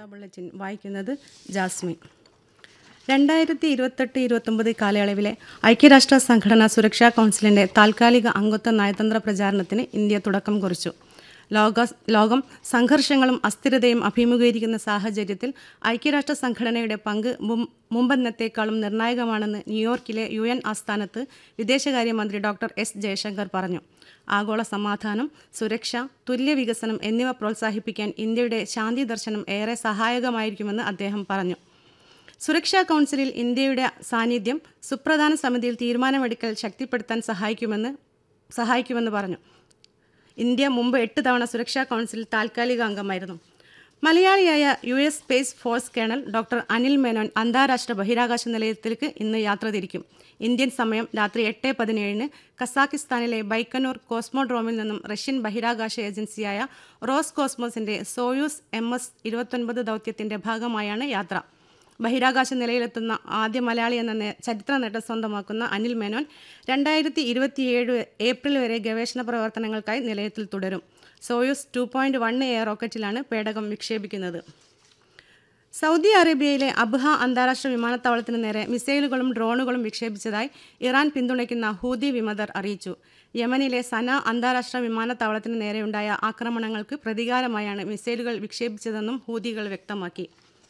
bulletin വായിക്കുന്നത് Jasmine രണ്ടായിരത്തി ഇരുപത്തെട്ട് ഇരുപത്തൊമ്പത് കാലയളവിലെ ഐക്യരാഷ്ട്ര സംഘടനാ സുരക്ഷാ കൗൺസിലിന്റെ താൽക്കാലിക അംഗത്വ നയതന്ത്ര പ്രചാരണത്തിന് ഇന്ത്യ തുടക്കം കുറിച്ചു ലോക ലോകം സംഘർഷങ്ങളും അസ്ഥിരതയും അഭിമുഖീകരിക്കുന്ന സാഹചര്യത്തിൽ ഐക്യരാഷ്ട്ര സംഘടനയുടെ പങ്ക് മും- മുമ്പെന്നത്തേക്കാളും നിർണായകമാണെന്ന് ന്യൂയോർക്കിലെ യു എൻ ആസ്ഥാനത്ത് വിദേശകാര്യമന്ത്രി ഡോക്ടർ എസ് ജയശങ്കർ പറഞ്ഞു ആഗോള സമാധാനം സുരക്ഷ തുല്യ വികസനം എന്നിവ പ്രോത്സാഹിപ്പിക്കാൻ ഇന്ത്യയുടെ ശാന്തി ദർശനം ഏറെ സഹായകമായിരിക്കുമെന്ന് അദ്ദേഹം പറഞ്ഞു സുരക്ഷാ കൗൺസിലിൽ ഇന്ത്യയുടെ സാന്നിധ്യം സുപ്രധാന സമിതിയിൽ തീരുമാനമെടുക്കൽ ശക്തിപ്പെടുത്താൻ സഹായിക്കുമെന്ന് സഹായിക്കുമെന്ന് പറഞ്ഞു ഇന്ത്യ മുമ്പ് എട്ട് തവണ സുരക്ഷാ കൗൺസിലിൽ താൽക്കാലിക അംഗമായിരുന്നു മലയാളിയായ U S space force colonel doctor Anil Menon അന്താരാഷ്ട്ര ബഹിരാകാശ നിലയത്തിലേക്ക് ഇന്ന് യാത്ര തിരിക്കും ഇന്ത്യൻ സമയം രാത്രി എട്ട് പതിനേഴിന് കസാക്കിസ്ഥാനിലെ ബൈക്കനൂർ കോസ്മോഡ്രോമിൽ നിന്നും റഷ്യൻ ബഹിരാകാശ ഏജൻസിയായ റോസ് കോസ്മോസിന്റെ സോയൂസ് എം എസ് ഇരുപത്തൊൻപത് ദൗത്യത്തിന്റെ ഭാഗമായാണ് യാത്ര ബഹിരാകാശ നിലയിലെത്തുന്ന ആദ്യ മലയാളി എന്ന നേ- ചരിത്ര നേട്ടം സ്വന്തമാക്കുന്ന അനിൽ മേനോൻ രണ്ടായിരത്തി ഇരുപത്തിയേഴ് ഏപ്രിൽ വരെ ഗവേഷണ പ്രവർത്തനങ്ങൾക്കായി നിലയത്തിൽ തുടരും Soyuz two point one A റോക്കറ്റിലാണ് പേടകം വിക്ഷേപിക്കുന്നത് സൗദി അറേബ്യയിലെ അബ്ഹ അന്താരാഷ്ട്ര വിമാനത്താവളത്തിന് നേരെ മിസൈലുകളും ഡ്രോണുകളും വിക്ഷേപിച്ചതായി ഇറാൻ പിന്തുണയ്ക്കുന്ന ഹൂതി വിമതർ അറിയിച്ചു യമനിലെ സന അന്താരാഷ്ട്ര വിമാനത്താവളത്തിന് നേരെയുണ്ടായ ആക്രമണങ്ങൾക്ക് പ്രതികാരമായാണ് മിസൈലുകൾ വിക്ഷേപിച്ചതെന്നും ഹൂതികൾ വ്യക്തമാക്കി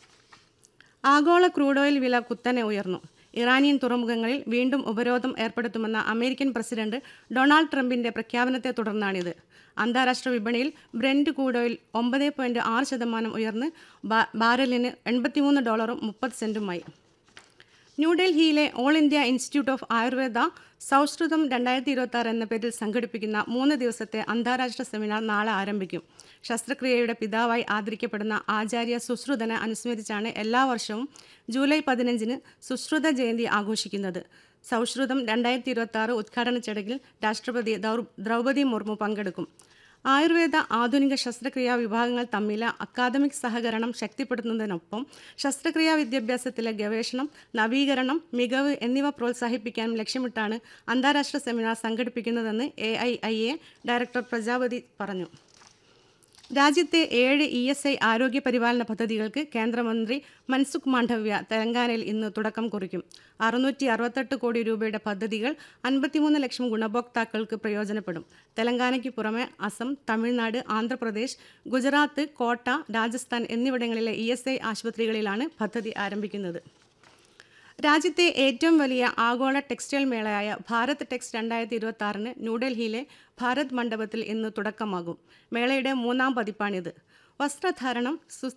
ആഗോള ക്രൂഡ് ഓയിൽ വില കുത്തനെ ഉയർന്നു ഇറാനിയൻ തുറമുഖങ്ങളിൽ വീണ്ടും ഉപരോധം ഏർപ്പെടുത്തുമെന്ന അമേരിക്കൻ പ്രസിഡന്റ് ഡൊണാൾഡ് ട്രംപിന്റെ പ്രഖ്യാപനത്തെ തുടർന്നാണിത് അന്താരാഷ്ട്ര വിപണിയിൽ ബ്രെൻഡ് ക്രൂഡ് ഓയിൽ ഒമ്പത് പോയിന്റ് ആറ് ശതമാനം ഉയർന്ന് ബാ- ബാരലിന് എൺപത്തിമൂന്ന് ഡോളറും മുപ്പത് സെന്റുമായി ന്യൂഡൽഹിയിലെ all India institute of Ayurveda സൗഹൃദം രണ്ടായിരത്തി ഇരുപത്തി ആറ് എന്ന പേരിൽ സംഘടിപ്പിക്കുന്ന മൂന്ന് ദിവസത്തെ അന്താരാഷ്ട്ര സെമിനാർ നാളെ ആരംഭിക്കും ശസ്ത്രക്രിയയുടെ പിതാവായി ആദരിക്കപ്പെടുന്ന ആചാര്യ സുശ്രുതനെ അനുസ്മരിച്ചാണ് എല്ലാ വർഷവും ജൂലൈ പതിനഞ്ചിന് സുശ്രുത ജയന്തി ആഘോഷിക്കുന്നത് സൗഹൃദം രണ്ടായിരത്തി ഇരുപത്തി ആറ് ഉദ്ഘാടന ചടങ്ങിൽ രാഷ്ട്രപതി ദൗർ- ദ്രൗപദി മുർമു പങ്കെടുക്കും ആയുർവേദ ആധുനിക ശസ്ത്രക്രിയാ വിഭാഗങ്ങൾ തമ്മിലെ അക്കാദമിക് സഹകരണം ശക്തിപ്പെടുത്തുന്നതിനൊപ്പം ശസ്ത്രക്രിയാ വിദ്യാഭ്യാസത്തിലെ ഗവേഷണം നവീകരണം മികവ് എന്നിവ പ്രോത്സാഹിപ്പിക്കാനും ലക്ഷ്യമിട്ടാണ് അന്താരാഷ്ട്ര സെമിനാർ സംഘടിപ്പിക്കുന്നതെന്ന് A I I A director Prajapati പറഞ്ഞു രാജ്യത്തെ ഏഴ് ഇ എസ് ഐ ആരോഗ്യ പരിപാലന പദ്ധതികൾക്ക് കേന്ദ്രമന്ത്രി മൻസുഖ് മാണ്ഡവ്യ തെലങ്കാനയിൽ ഇന്ന് തുടക്കം കുറിക്കും അറുന്നൂറ്റി അറുപത്തെട്ട് കോടി രൂപയുടെ പദ്ധതികൾ അൻപത്തിമൂന്ന് ലക്ഷം ഗുണഭോക്താക്കൾക്ക് പ്രയോജനപ്പെടും തെലങ്കാനയ്ക്ക് പുറമെ അസം തമിഴ്നാട് ആന്ധ്രാപ്രദേശ് ഗുജറാത്ത് കോട്ട രാജസ്ഥാൻ എന്നിവിടങ്ങളിലെ ഇ എസ് ഐ ആശുപത്രികളിലാണ് പദ്ധതി ആരംഭിക്കുന്നത് രാജ്യത്തെ ഏറ്റവും വലിയ ആഗോള ടെക്സ്റ്റൈൽ മേളയായ ഭാരത് ടെക്സ് രണ്ടായിരത്തി ഇരുപത്തി ആറിന് ന്യൂഡൽഹിയിലെ ഭാരത് മണ്ഡപത്തിൽ ഇന്ന് തുടക്കമാകും മേളയുടെ മൂന്നാം പതിപ്പാണിത് വസ്ത്രധാരണം സുസ്ഥിര